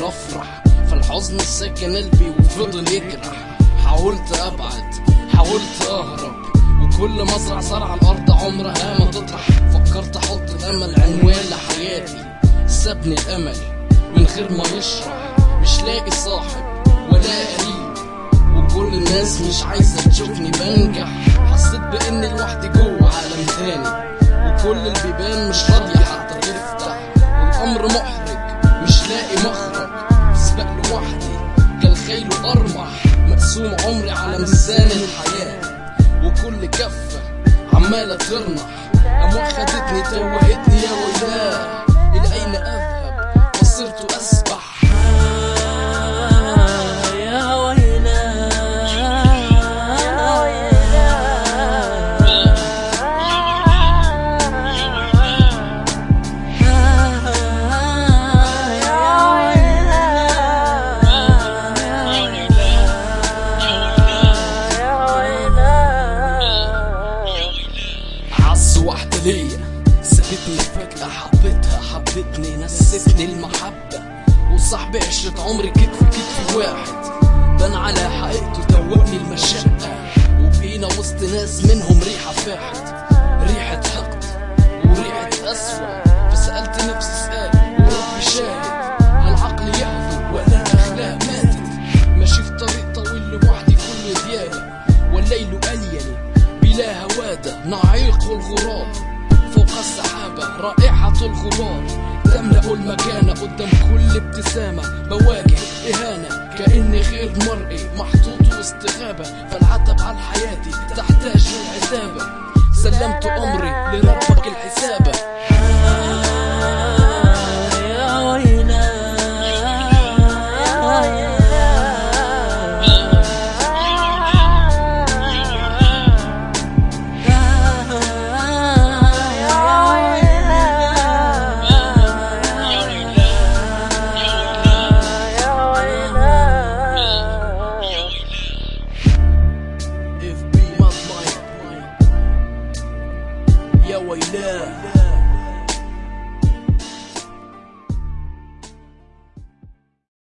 افرح فالحزن سكن قلبي وفضل يجرح حاولت ابعد حاولت اهرب وكل مزرعة صار على الارض عمرها ما تطرح فكرت احط الامل عنوان لحياتي سابني الامل من غير ما يشرح مش لاقي صاحب ولا قريب وكل الناس مش عايزة تشوفني بنجح حسيت باني لوحدي جوه عالم تاني وكل البيبان مش راضية حتى تفتح والامر محرج مش لاقي مخرج سبق لوحدي كالخيل ارمح مقسوم عمري على ميزان الحياة وكل كفة عمالة ترنح أموال خدتني توهتني يا ويلاه إلى أين أذهب وصرت أسبح يا ويلا عز واحدة ليا سابتني فجأة حبيتها حبتني نستني المحبة وصاحبي عشرة عمري كتف كتف واحد بان على حقيقته توقني المشقة وبقينا وسط ناس منهم ريحة فاحت ريحة حقد وريحة قسوة فسألت نفسي سؤال وربي شاهد هل عقلي يهدو ولا الأخلاق ماتت ماشي في طريق طويل لوحدي كله ديانة والليل أليني بلا هوادة نعيق الغراب فوق السحابة رائحة الغبار تملأ المكان قدام كل ابتسامة بواجه إهانة كأني غير مرئي محطوط وسط غابة فالعتب على حياتي تحتاج للعتابة سلمت أمري لربك الحسابة